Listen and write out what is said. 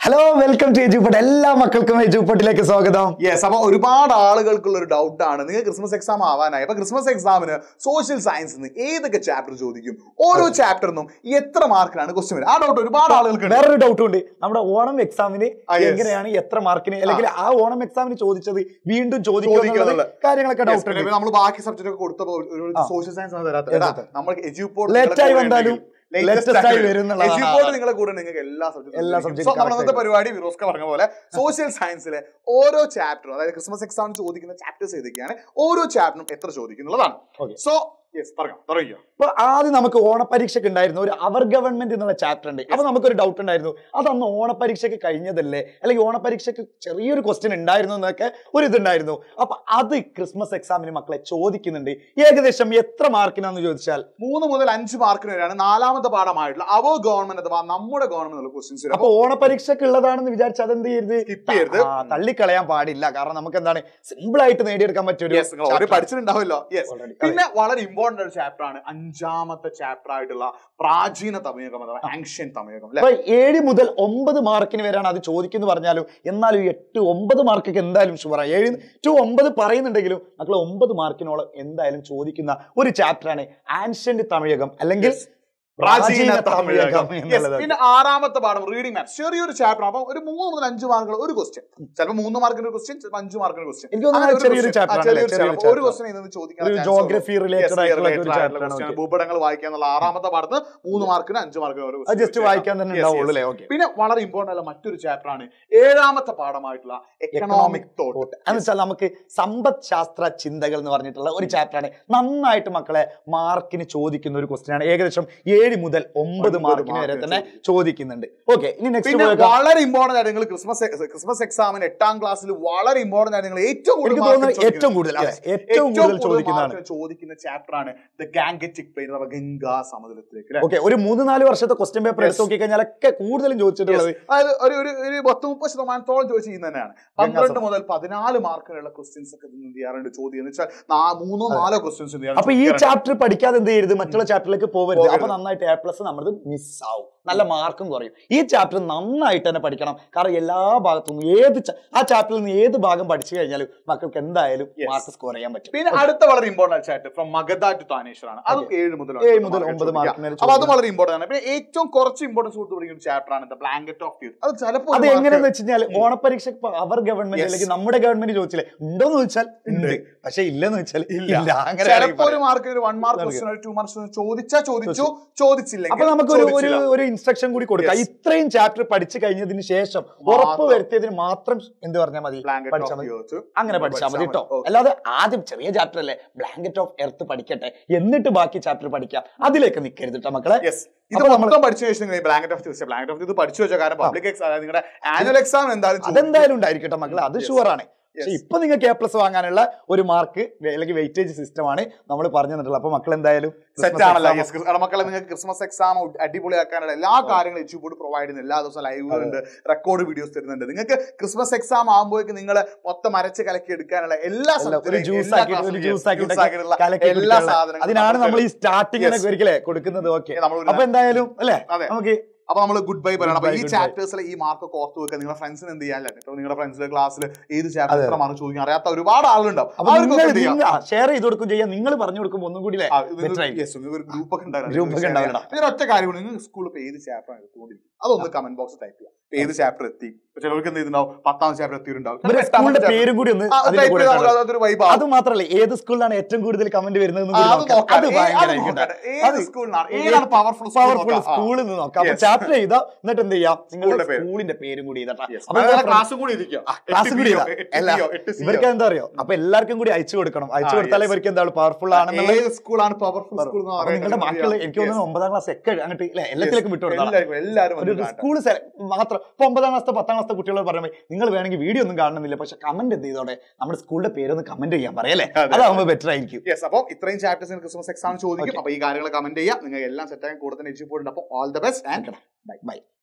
Hello welcome to എജുപട്ട് എല്ലാ മക്കൾക്കും എജുപട്ടിലേക്ക് സ്വാഗതം യെസ് അപ്പൊ ഒരുപാട് ആളുകൾക്കുള്ള ഒരു ഡൗട്ട് ആണ് നിങ്ങൾ ക്രിസ്മസ് എക്സാം ആവാനായി അപ്പൊ ക്രിസ്മസ് എക്സാമിന് സോഷ്യൽ സയൻസിന് ഏതൊക്കെ ചാപ്റ്റർ ചോദിക്കും ഓരോ ചാപ്റ്ററിനും എത്ര മാർക്കിനാണ് ക്വസ്റ്റ്യൻ വരിക ആ ഡൗട്ട് ഒരുപാട് ആളുകൾക്ക് ഉണ്ട്. വേറൊരു ഡൗട്ട് ഉണ്ട് നമ്മുടെ ഓണം എക്സാമിന് ആ, yes. എങ്ങനെയാണ് എത്ര മാർക്കിന് അല്ലെങ്കിൽ ആ ഓണം എക്സാമിന് ചോദിച്ചത് വീണ്ടും ചോദിക്കുക ചോദിക്കുക എന്നുള്ള എന്നുള്ള. കാര്യങ്ങളൊക്കെ Yes, ഡൗട്ട് പിന്നെ ഉണ്ട് നമ്മൾ ബാക്കി സബ്ജക്റ്റ് ഒക്കെ കൊടുത്തപ്പോൾ ഒരു ആ. സോഷ്യൽ സയൻസ് ആണ് തരാത്തത് Yes, എടാ, yes. നമ്മൾ എജ്യൂപോർട്ട് Late ആയി വന്നാലും latest ആയി വരും എന്നുള്ളതാണ്. എജ്യൂപോർട്ട് നിങ്ങളെ കൂടെ നിങ്ങൾക്ക് എല്ലാ സബ്ജക്റ്റും എല്ലാ subject നമ്മൾ correct ഇന്നത്തെ ആയി. പരിപാടി വിറോസ്ക പറഞ്ഞ പോലെ സോഷ്യൽ സയൻസിലെ ഓരോ ചാപ്റ്ററും അതായത് ക്രിസ്മസ് എക്സാമിന് ചോദിക്കുന്ന ചാപ്റ്റേഴ്സ് ഏതൊക്കെയാണ് ഓരോ ചാപ്റ്ററും എത്ര ചോദിക്കുന്നുള്ളതാണ് Okay. സോ യെസ് പറഞ്ഞോ തുടങ്ങിയോ അപ്പൊ ആദ്യം നമുക്ക് ഓണപരീക്ഷയ്ക്ക് ഉണ്ടായിരുന്നു ഒരു അവർ ഗവൺമെന്റ് എന്നുള്ള ചാപ്റ്റർ ഉണ്ട് അപ്പൊ നമുക്കൊരു ഡൗട്ട് ഉണ്ടായിരുന്നു അത് അന്ന് ഓണപരീക്ഷയ്ക്ക് കഴിഞ്ഞതല്ലേ അല്ലെങ്കിൽ ഓണപരീക്ഷയ്ക്ക് ചെറിയൊരു ക്വസ്റ്റ്യൻ ഉണ്ടായിരുന്നു എന്നൊക്കെ ഒരു ഇതുണ്ടായിരുന്നു അപ്പൊ അത് ക്രിസ്മസ് എക്സാമിന് മക്കളെ ചോദിക്കുന്നുണ്ട് ഏകദേശം എത്ര മാർക്കിനാന്ന് ചോദിച്ചാൽ മൂന്ന് മുതൽ അഞ്ച് മാർക്കിന് വരെയാണ് നാലാമത്തെ പാഠമായിട്ടുള്ള അവർ ഗവൺമെന്റ് അഥവാ നമ്മുടെ ഗവൺമെന്റ് ഉള്ള ക്വസ്റ്റ്യൻസ് വരും അപ്പൊ ഓണപരീക്ഷയ്ക്ക് ഉള്ളതാണെന്ന് വിചാരിച്ചാൽ അതെന്ത് ചെയ്യരുത് Skip ചെയ്യരുത്. ആ, തള്ളിക്കളയാൻ പാടില്ല കാരണം നമുക്ക് എന്താണ് സിമ്പിൾ ആയിട്ട് നേടിയെടുക്കാൻ പറ്റിയ ഒരു യെസ് നിങ്ങൾ ഓൾറെഡി പഠിച്ചിട്ടുണ്ടാവുമല്ലോ യെസ് Already. പിന്നെ വളരെ ഇമ്പോർട്ടന്റ് ഒരു ചാപ്റ്റർ ആണ് അഞ്ചാമത്തെ ചാപ്റ്റർ ആയിട്ടുള്ള പ്രാചീന തമയകം അഥവാ ആൻഷ്യൻ തമയകം അല്ലെ അപ്പൊ ഏഴ് മുതൽ ഒമ്പത് മാർക്കിന് വരെയാണ് അത് ചോദിക്കുന്നു പറഞ്ഞാലും എന്നാലും എട്ട് ഒമ്പത് മാർക്കൊക്കെ എന്തായാലും ഷുവറാണ് ഏഴ് ടു ഒമ്പത് പറയുന്നുണ്ടെങ്കിലും മക്കൾ ഒമ്പത് മാർക്കിനോളം എന്തായാലും ചോദിക്കുന്ന ഒരു ചാപ്റ്ററാണ് ആൻഷ്യന്റ് തമിഴകം അല്ലെങ്കിൽ പ്രാചീന തമിഴകം Yes. എന്നുള്ളത് പിന്നെ ആറാമത്തെ പാഠം റീഡിംഗ് മാത്സ് ചെറിയൊരു ചാപ്റ്റർ അപ്പൊ ഒരു മൂന്ന് മുതൽ അഞ്ച് മാർക്കുകൾ ഒരു ക്വസ്റ്റ്യൻ ചിലപ്പോൾ മൂന്ന് മാർക്കിന് ഒരു ക്വസ്റ്റ്യൻ ചിലപ്പോൾ അഞ്ച് മാർക്കിന് ക്വസ്റ്റ്യൻ എനിക്ക് തോന്നുന്നു ചെറിയൊരു chapter ആണ് അല്ലേ? ചെറിയൊരു ഒരു chapter. ക്വസ്റ്റ്യൻ ഇന്ന് ചോദിക്കാൻ ഒരു chance geography ഉള്ളൂ. related Yes, ആയിട്ടുള്ള related ഒരു ആയിട്ടുള്ള chapter ആണ്. question. Okay. ഭൂപടങ്ങൾ വായിക്കുക എന്നുള്ള ആറാമത്തെ പാഠത്ത് മൂന്ന് മാർക്കിന് അഞ്ച് മാർക്കിന് ഒരു അത് question ജസ്റ്റ് വായിക്കാൻ തന്നെ Yes, yes. ഉണ്ടാവുള്ളൂ അല്ലേ ഓക്കെ പിന്നെ വളരെ ഇമ്പോർട്ടന്റ് ആയ മറ്റൊരു ചാപ്റ്റർ ആണ് ഏഴാമത്തെ പാഠമായിട്ടുള്ള എക്കണോമിക് തോട്ട് എന്ന് വെച്ചാൽ നമുക്ക് സമ്പദ് ശാസ്ത്ര ചിന്തകൾ എന്ന് പറഞ്ഞിട്ടുള്ള ഒരു ചാപ്റ്ററാണ് നന്നായിട്ട് മക്കളെ മാർക്കിന് ചോദിക്കുന്ന ഒരു ക്വസ്റ്റ്യൻ ആണ് ഏകദേശം ഏഴ് മുതൽ ഒമ്പത് ഒൻപത് മാർക്കിന് വരെ mark തന്നെ ചോദിക്കുന്നുണ്ട് ഓക്കെ ഇനി പിന്നെ നെക്സ്റ്റ് വളരെ ഇമ്പോർട്ടന്റ് ആയിട്ട് നിങ്ങൾ ക്രിസ്മസ് ക്രിസ്മസ് എക്സാമിന് എട്ടാം ക്ലാസ്സിൽ വളരെ ഇമ്പോർട്ടന്റ് ആയിട്ട് നിങ്ങൾ ഏറ്റവും കൂടുതൽ എനിക്ക് mark തോന്നുന്നത് ചോദിക്കുന്നത് ഏറ്റവും കൂടുതൽ അതെ, Yes. ഏറ്റവും കൂടുതൽ ചോദിക്കുന്നതാണ് mark ചോദിക്കുന്ന ചാപ്റ്റർ ആണ് ദ ഗാംഗറ്റിക് പെയിൻ അഥവാ ഗംഗാ സമതലത്തിലേക്ക് അല്ലേ? ഓക്കെ ഒരു മൂന്ന് നാല് വർഷത്തെ ക്വസ്റ്റ്യൻ പേപ്പർ എടുത്ത് Yes. നോക്കി കഴിഞ്ഞാലൊക്കെ കൂടുതലും ചോദിച്ചിട്ടുള്ളത് Yes. അതായത് ഒരു ഒരു ഒരു പത്ത് മുപ്പത് ശതമാനത്തോളം ചോദിച്ചു തന്നെയാണ് പന്ത്രണ്ട് മുതൽ പതിനാല് മാർക്കിനുള്ള ക്വസ്റ്റ്യൻസ് ഒക്കെ ഇതിന് എന്ത് ചെയ്യാറുണ്ട് ചോദ്യം എന്ന് വെച്ചാൽ നാ- മൂന്നോ നാലോ ക്വസ്റ്റ്യൻസ് അപ്പൊ ഈ ചാപ്റ്റർ പഠിക്കാതെ എന്ത് ചെയ്യരുത് മറ്റുള്ള ചാപ്റ്ററിലേക്ക് പോകരുത് പോകരുത്. അപ്പൊ നന്നായിട്ട് എ പ്ലസ് നമ്മുടെ മിസ് ആവും നല്ല മാർക്കും കുറയും ഈ ചാപ്റ്റർ നന്നായിട്ട് തന്നെ പഠിക്കണം കാരണം എല്ലാ ഭാഗത്തുനിന്നും ഏത് ച- ആ ചാപ്റ്ററിൽ നിന്ന് ഏത് ഭാഗം പഠിച്ചു കഴിഞ്ഞാലും മക്കൾക്ക് എന്തായാലും Yes. മാർക്ക് സ്കോർ ചെയ്യാൻ പറ്റും പിന്നെ അടുത്ത വളരെ important chapter from Magadha to Thaneshwar ആണ് അതും ഏഴ് മുതൽ ഏഴ് മുതൽ ഒമ്പത് മാർക്ക് വരെ അപ്പൊ അത് വളരെ ഇമ്പോർട്ടന്റ് ആണ് പിന്നെ ഏറ്റവും കുറച്ച് ഇമ്പോർട്ടൻസ് കൊടുത്ത് പഠിക്കുന്ന ഒരു ചാപ്റ്റർ ആണ് ദ ബ്ലാങ്കറ്റ് ഓഫ് യൂത്ത് അത് ചിലപ്പോൾ അത് എങ്ങനെയാന്ന് വെച്ച് കഴിഞ്ഞാൽ ഓണപരീക്ഷ അവർ ഗവൺമെന്റ് Yes. അല്ലെങ്കിൽ നമ്മുടെ ഗവൺമെന്റ് ചോദിച്ചില്ലേ ഉണ്ടോന്ന് ചോദിച്ചാൽ ഉണ്ട് പക്ഷെ ഇല്ലെന്ന് വെച്ചാൽ ഇല്ല. ഇല്ല അങ്ങനെ ചിലപ്പോ വേണമെങ്കിൽ ഒരു മാർക്ക് ഒരു വൺ മാർക്ക് നൽകുക. ക്വസ്റ്റൻ ഒരു ടു മാർക്ക് ചോദിച്ചാ ചോദിച്ചു ചോദിച്ചില്ലെങ്കിൽ അപ്പൊ നമുക്ക് ഒരു ഒരു ചോദിച്ചില്ല. ഒരു ഇൻസ്ട്രക്ഷൻ കൂടി കൊടുക്കാം Yes. ഇത്രയും ചാപ്റ്റർ പഠിച്ചു കഴിഞ്ഞതിന് ശേഷം ഉറപ്പ് വരുത്തിയതിന് മാത്രം എന്ത് പറഞ്ഞാൽ മതി Blanket പഠിച്ചാൽ of മതി Earth. അങ്ങനെ പഠിച്ചാൽ മതി കേട്ടോ Okay. അല്ലാതെ ആദ്യം ചെറിയ ചാപ്റ്റർ അല്ലേ ബ്ലാങ്കറ്റ് ഓഫ് എർത്ത് പഠിക്കട്ടെ എന്നിട്ട് ബാക്കി ചാപ്റ്റർ പഠിക്കാം അതിലേക്ക് നിൽക്കരുത് കേട്ടോ മക്കളെ Yes. ഇത് അപ്പൊ നമ്മള് മൊത്തം പഠിച്ചു ശേഷം നിങ്ങൾ ബ്ലാങ്കറ്റ് ഓഫ് ചോദിച്ചാൽ ബ്ലാങ്കറ്റ് ഓഫ് ഇത് പഠിച്ചു വെച്ചാൽ കാരണം പബ്ലിക് എക്സാം അതായത് നിങ്ങളുടെ ആനുവൽ എക്സാം എന്തായാലും ചോദിക്കും. അതെന്തായാലും ഉണ്ടായിരിക്കട്ടെ മക്കളെ അത് Yes. ഷുവർ ആണ് Yes. പക്ഷെ ഇപ്പൊ നിങ്ങൾക്ക് എ പ്ലസ് വാങ്ങാനുള്ള ഒരു മാർക്ക് അല്ലെങ്കിൽ വെയിറ്റേജ് സിസ്റ്റം ആണ് നമ്മൾ പറഞ്ഞു തന്നിട്ടുള്ളത് അപ്പൊ മക്കൾ എന്തായാലും സെറ്റ് ആണല്ലോ യെസ് മക്കളെ നിങ്ങൾക്ക് ക്രിസ്മസ് എക്സാം അടിപൊളിയാക്കാനുള്ള എല്ലാ കാര്യങ്ങളും എച്ച് ബോർഡ് പ്രൊവൈഡ് ചെയ്യുന്നു എല്ലാ ദിവസവും ലൈവുകളുണ്ട് റെക്കോർഡ് വീഡിയോസ് തരുന്നുണ്ട് നിങ്ങൾക്ക് ക്രിസ്മസ് എക്സാം ആകുമ്പോഴേക്കും നിങ്ങൾ മൊത്തം അരച്ച് കലക്കി എടുക്കാനുള്ള എല്ലാ ഒരു subject-ലും, ജ്യൂസ് എല്ലാ ആക്കി ഒരു class-ലും, ജ്യൂസ് yes, ആക്കി juice ആക്കിയിട്ടുള്ള കലക്കി എല്ലാ കുടിക്കാനുള്ള. സാധനങ്ങളും അതിനാണ് നമ്മൾ ഈ സ്റ്റാർട്ടിങ്ങിനെ Yes. ഒരിക്കലേ കൊടുക്കുന്നത് ഓക്കെ നമ്മൾ അപ്പൊ എന്തായാലും അല്ലേ അതെ. നമുക്ക് അപ്പൊ നമ്മൾ ഗുഡ് ബൈ പറയണം അപ്പൊ ഈ Goodbye, goodbye. ചാപ്റ്റേഴ്സിൽ ഈ മാർക്ക് ഒക്കെ ഓർത്ത് വെക്കുക നിങ്ങളുടെ ഫ്രണ്ട്സിന് എന്ത് ചെയ്യാൻ ഇപ്പൊ നിങ്ങളുടെ ഫ്രണ്ട്സിലെ ക്ലാസ്സിൽ ഏത് ചാപ്റ്റർ എത്ര മാർക്ക് ചോദിക്കാൻ അറിയാത്ത ഒരുപാട് ആളുണ്ടാവും അപ്പൊ അവർക്കൊക്കെ എന്ത് ചെയ്യാം ഷെയർ ചെയ്ത് കൊടുക്കും ചെയ്യാം നിങ്ങൾ പറഞ്ഞു കൊടുക്കുമ്പോൾ ഒന്നും കൂടി ആ, ഇത് better ആയിരിക്കും. yes, നിങ്ങൾക്ക് ഒരു ഗ്രൂപ്പ് ഒക്കെ ഉണ്ടായിരുന്നു. Group ഒക്കെ ഉണ്ടാവില്ല. പിന്നെ ഒറ്റ കാര്യം കൂടി നിങ്ങൾ സ്കൂളിൽ ഇപ്പൊ ഏത് ചാപ്റ്റർ ആണ് എടുത്തുകൊണ്ടിരിക്കും അതൊന്ന് കമന്റ് ബോക്സ് ടൈപ്പ് ചെയ്യാം ഇപ്പൊ ഏത് ചാപ്റ്റർ എത്തി ഇപ്പൊ ചിലർക്ക് എന്ത് ചെയ്തിട്ടുണ്ടാവും പത്താം ചാപ്റ്റർ എത്തിയിട്ടുണ്ടാവും ഇവരെ ചിലപ്പോൾ എട്ടാമത്തെ സ്കൂളിന്റെ chapter- പേരും കൂടി ഒന്ന് ആ, അതിന്റെ type കൂടെ ചെയ്താൽ നമുക്ക് ഇട്ടാൽ അതൊരു vibe അത് ആവും. മാത്രമല്ല ഏത് സ്കൂളിലാണ് ഏറ്റവും കൂടുതൽ കമന്റ് വരുന്നത് ആ, അത് നോക്കാം. അത് ഏ- അത് ഭയങ്കരമായിരിക്കും നോക്കാം. കേട്ടോ. ഏത് അത് സ്കൂളിനാണ് ഏതാണ് പവർഫുൾ പവർഫുൾ സ്കൂളിൽ നിന്ന് നോക്കാം അപ്പൊ Yes. ചാപ്റ്റർ ചെയ്താ എന്നിട്ട് എന്ത് ചെയ്യാം നിങ്ങളുടെ സ്കൂളിന്റെ പേര്. സ്കൂളിന്റെ പേരും കൂടി ചെയ്തട്ടാ അപ്പൊ ക്ലാസ്സും കൂടി ഇരിക്കും ക്ലാസ് കൂടി ചെയ്താ. അല്ല, ഇവർക്ക് എന്താ അറിയോ അപ്പൊ എല്ലാവർക്കും കൂടി അയച്ചു കൊടുക്കണം അയച്ചു ആ, കൊടുത്താലേ yes. ഇവർക്ക് എന്താണ് പവർഫുൾ ആണെന്നുള്ള ഏത് സ്കൂളാണ് പവർഫുൾ സ്കൂൾ എന്ന് അപ്പൊ നിങ്ങളുടെ മക്കള് എനിക്ക് തോന്നുന്നു ഒമ്പതാം ക്ലാസ് ഒക്കെ അങ്ങോട്ട് ഇല്ലേ എല്ലാത്തിലേക്കും വിട്ടു കൊടുക്കണം എല്ലാവരും എല്ലാവരും ഒരു വന്ന് കാണട്ടെ. സ്കൂൾ മാത്രം ഇപ്പൊ ഒമ്പതാം ക്ലാസ് പത്താം ക്ലാസ് കുട്ടികളോട് പറയുമ്പോൾ നിങ്ങൾ വേണമെങ്കിൽ വീഡിയോ ഒന്നും കാണണമെന്നില്ല പക്ഷെ കമന്റ് എന്ത് ചെയ്തോടെ നമ്മുടെ സ്കൂളിന്റെ പേരൊന്ന് കമന്റ് ചെയ്യാൻ പറയല്ലേ അതെ. അതാവുമ്പോൾ ബെറ്റർ ആയിരിക്കും യെസ് അപ്പോൾ ഇത്രയും ചാപ്റ്റേഴ്സ് ക്രിസ്മസ് എക്സാം ചോദിക്കും അപ്പൊ ഈ കാര്യങ്ങൾ കമന്റ് ചെയ്യാം നിങ്ങൾ എല്ലാം സെറ്റ് ആകാൻ കൂടുതൽ എച്ച് പോയിട്ടുണ്ട് അപ്പോൾ all the best and by